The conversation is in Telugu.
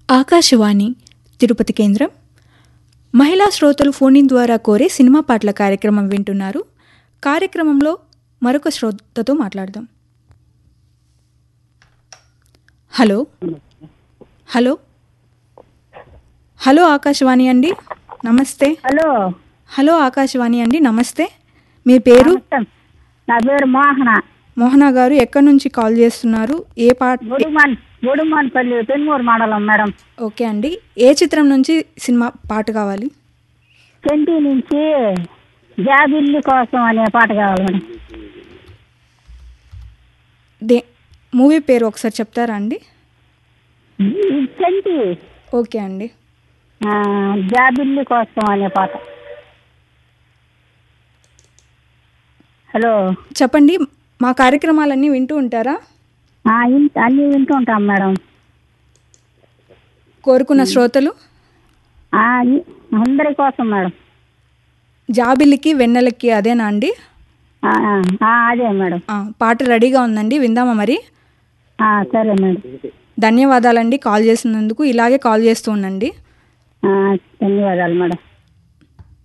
ఆకాశవాణి తిరుపతి కేంద్రం మహిళా శ్రోతలు ఫోన్ ఇన్ ద్వారా కోరే సినిమా పాటల కార్యక్రమం వింటున్నారు కార్యక్రమంలో మరొక శ్రోతతో మాట్లాడదాం హలో హలో హలో ఆకాశవాణి అండి నమస్తే హలో హలో ఆకాశవాణి అండి నమస్తే మీ పేరు నమస్తే నా పేరు మోహన మోహన గారు ఎక్కడి నుంచి కాల్ చేస్తున్నారు ఏ పాట బొడుమాన్ బొడుమాన్పల్లి పెన్మూరు మండలం మేడం ఓకే అండి ఏ చిత్రం నుంచి సినిమా పాట కావాలి చెంటి నుంచి జాబిల్లి కోసం అనే పాట కావాలి మేడం దే మూవీ పేరు ఒకసారి చెప్తారా అండి ఈ చెంటి ఓకే అండి ఆ, జాబిల్లి కోసం అనే పాట హలో చెప్పండి మా కార్యక్రమాలన్నీ వింటూ ఉంటారా ఆ, ఇన్- అన్నీ వింటూ ఉంటాం మేడం కోరుకున్న శ్రోతలు ఆ, ఇ- అందరి కోసం మేడం జాబిలికి వెన్నెలకి అదేనా అండి ఆ, ఆ, అదే మేడం ఆ, పాట రెడీగా ఉందండి విందామా మరి ఆ, సరే మేడం ధన్యవాదాలండి కాల్ చేసినందుకు ఇలాగే కాల్ చేస్తూ ఉండండి ఆ, ధన్యవాదాలు మేడం